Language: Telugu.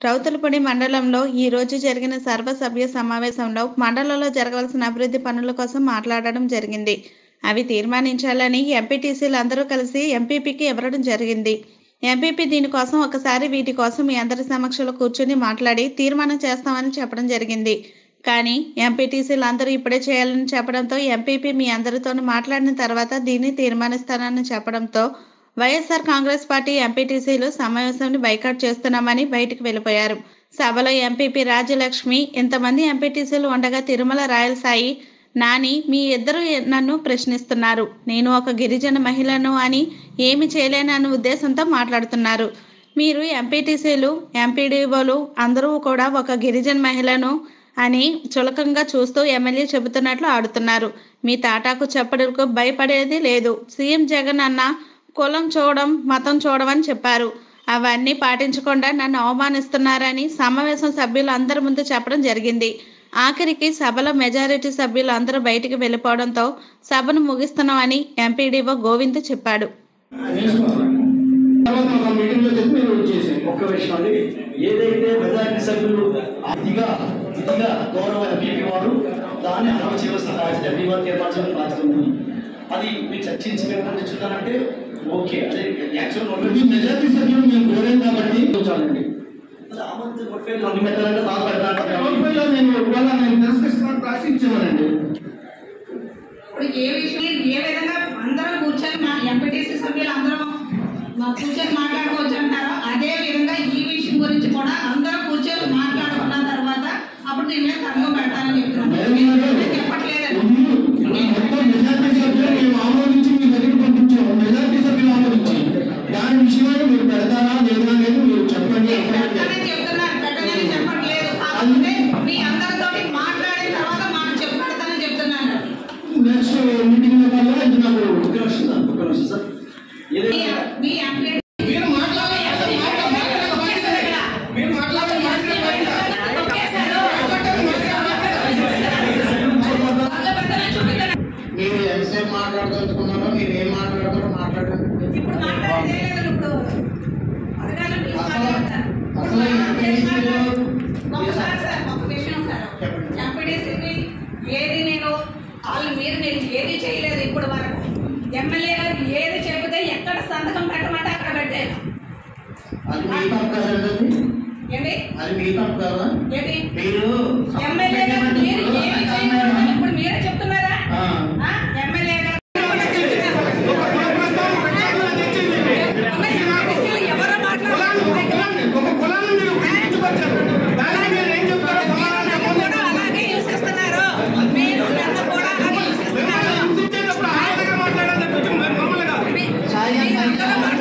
రౌతులపూడి మండలంలో ఈ రోజు జరిగిన సర్వసభ్య సమావేశంలో మండలంలో జరగవలసిన అభివృద్ధి పనుల కోసం మాట్లాడడం జరిగింది అవి తీర్మానించాలని ఎంపీటీసీలు అందరూ కలిసి ఎంపీపీకి ఇవ్వడం జరిగింది ఎంపీపీ దీనికోసం ఒకసారి వీటి కోసం మీ అందరి సమక్షంలో కూర్చుని మాట్లాడి తీర్మానం చేస్తామని చెప్పడం జరిగింది కానీ ఎంపీటీసీలు అందరూ ఇప్పుడే చేయాలని చెప్పడంతో ఎంపీపీ మీ అందరితోనూ మాట్లాడిన తర్వాత దీన్ని తీర్మానిస్తానని చెప్పడంతో వైఎస్ఆర్ కాంగ్రెస్ పార్టీ ఎంపీటీసీలు సమావేశాన్ని బైకాట్ చేస్తున్నామని బయటకు వెళ్ళిపోయారు సభలో ఎంపీపీ రాజ్యలక్ష్మి ఇంతమంది ఎంపీటీసీలు ఉండగా తిరుమల రాయల్ సాయి నాని మీ ఇద్దరు నన్ను ప్రశ్నిస్తున్నారు నేను ఒక గిరిజన మహిళను అని ఏమి చేయలేనన్న ఉద్దేశంతో మాట్లాడుతున్నారు మీరు ఎంపీటీసీలు ఎంపీడీఓలు అందరూ కూడా ఒక గిరిజన మహిళను అని చులకంగా చూస్తూ ఎమ్మెల్యే చెబుతున్నట్లు ఆడుతున్నారు మీ తాటాకు చెప్పడానికి భయపడేది లేదు సీఎం జగన్ అన్న కులం చూడడం మతం చూడమని చెప్పారు అవన్నీ పాటించకుండా నన్ను అవమానిస్తున్నారని సమావేశం సభ్యులు అందరి ముందు చెప్పడం జరిగింది ఆఖరికి సభలో మెజారిటీ సభ్యులు అందరూ బయటికి వెళ్ళిపోవడంతో సభను ముగిస్తున్నామని ఎంపీడీఓ గోవింద్ చెప్పాడు తర్వాత ఒక మీటింగ్ లో చెప్పి మీరు చేసాం ఒక్క విషయం అండి ఏదైతే మెజారిటీ సభ్యులు ఇదిగా ఇదిగా గౌరవ ఎంపీపీ వారు దాన్ని అమలు చేయవలసిన బాధ్యత ఎంపీ వారు తీర్మానించాలని బాధ్యత ఉంది అది మీరు చర్చించి మేము తెచ్చుతానంటే ఓకే అదే యాక్చువల్ ఈ మెజార్టీ సభ్యులు మేము కోరాం కాబట్టి చాలండి ఆమంతి పొట్ఫైల్ అన్ని పెట్టాలంటే బాగా పెట్టాలంటే లో నేను ఇవాళ నేను తిరస్కరిస్తున్నాను రాసి ఇచ్చామనండి ఇప్పుడు ఏ విషయం ఏ విధంగా అందరం కూర్చొని మా ఎంపీటీసీ సభ్యులు అందరం మా కూర్చొని మాట్లాడుకోవచ్చు అంటారో అదే విధంగా ఈ విషయం గురించి కూడా అందరం కూర్చొని మాట్లాడుకున్న తర్వాత అప్పుడు దీని మీద సంఘం పెడతానని చెప్తున్నాను నేను చెప్పట్లేదండి మొత్తం మెజార్టీ సభ్యులు మేము ఆమోదించి మీ దగ్గర పంపించాము మెజార్టీ సభ్యులు ఆమోదించి దాని విషయమై మీరు పెడతారా లేదా అనేది మీరు చెప్పండి నేను పెట్టానని చెప్తున్నాను పెట్టనని చెప్పట్లేదు కాకపోతే మీ అందరితోటి మాట్లాడిన తర్వాత మాకు చెప్పి పెడతానని చెప్తున్నాను నెక్స్ట్ మీటింగ్ లో వల్ల ఇది నాకు ఒక్క నిమిషం సార్ ఒక్క నిమిషం సార్ మీ ఏదైతే మీ ఎంపీ మీరు మాట్లాడాలి అసలు మాట్లాడాలి మీరు మాట్లాడాలి మీరు ఎంతసేపు మాట్లాడదలుచుకున్నారో మీరు ఏం మాట్లాడతారో మాట్లాడండి ఇప్పుడు మాట్లాడేదే లేదు ఇప్పుడు పథకాలు మీరు మాట్లాడతారు. అసలు ఈ ఎంపీడీసీలో ఒక్కసారి సార్ ఒక విషయం సార్ ఎంపీడీసీని ఏది నేను వాళ్ళు మీరు నేను ఏది చేయలేదు ఇప్పుడు వరకు ఎమ్మెల్యే గారికి ఏది చెబితే ఎక్కడ సంతకం పెట్టమంటే అక్కడ పెట్టాను అది మీ తప్పు కదండి ఏంటి అది మీ తప్పు కదా ఏంటి మీరు ఎమ్మెల్యే గారు మీరు ఏమి చేయకూడదని ఇప్పుడు మీరే చెప్తున్నారా ఆ. ఆ? ఎమ్మెల్యే గారు ఎవరో మాట్లాడుతున్నారు ఒక కులాన్ని మీరు గుర్తించవచ్చారు దానికి మీరు ఏం చెప్తారో సమాధానం నన్ను కూడా అలాగే హింసిస్తున్నారు మీరు నన్ను కూడా అలాగే హింసిస్తున్నారు హింసించేటప్పుడు ఆయన దగ్గర మాట్లాడాలని కొంచెం మమ్మల్ని కాదు మీ- మీరు అందరూ